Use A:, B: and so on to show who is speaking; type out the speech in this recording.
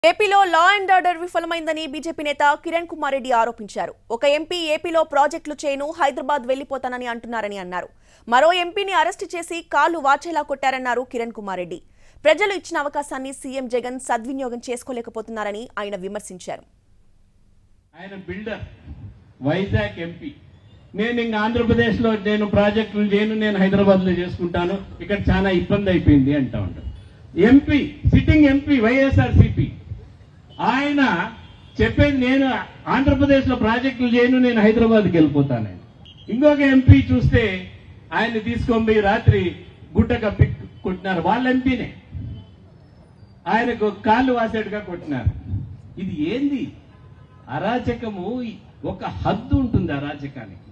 A: ఏపీలో law and order విఫలమైందని BJP నేత కిరణ్ కుమార్ రెడ్డి ఆరోపించారు ఒక ఎంపీ ఏపీలో ప్రాజెక్టులు చేయను హైదరాబాద్ వెళ్లిపోతానని అంటున్నారని అన్నారు మరో ఎంపీని అరెస్టు చేసి కాలు వాచేలా కొట్టారన్నారు కిరణ్ కుమార్ రెడ్డి ప్రజలు ఇచ్చిన అవకాశాన్ని సీఎం జగన్ సద్వినియోగం చేసుకోలేకపోతున్నారని ఆయన విమర్శించారు
B: ఆయన బిల్డర్ వైజాగ్ ఎంపీ నేను ఇంక ఆంధ్రప్రదేశ్లో నేను ప్రాజెక్టులు చేయను నేను హైదరాబాద్లో చేసుకుంటాను ఇక్కడ చాలా ఇబ్బంది అయిపోయింది అంటా ఉంటాను MP sitting MP YSR CP ఆయన చెప్పేది నేను ఆంధ్రప్రదేశ్లో ప్రాజెక్టులు చేయను నేను హైదరాబాద్కి వెళ్ళిపోతాను ఇంకొక ఎంపీ చూస్తే ఆయన తీసుకొని పోయి రాత్రి గుట్ట కప్పి కొట్టినారు వాళ్ళ ఎంపీనే ఆయనకు కాళ్ళు వాసేట్టుగా కొట్టినారు ఇది ఏంది అరాచకము ఒక హద్దు ఉంటుంది అరాచకానికి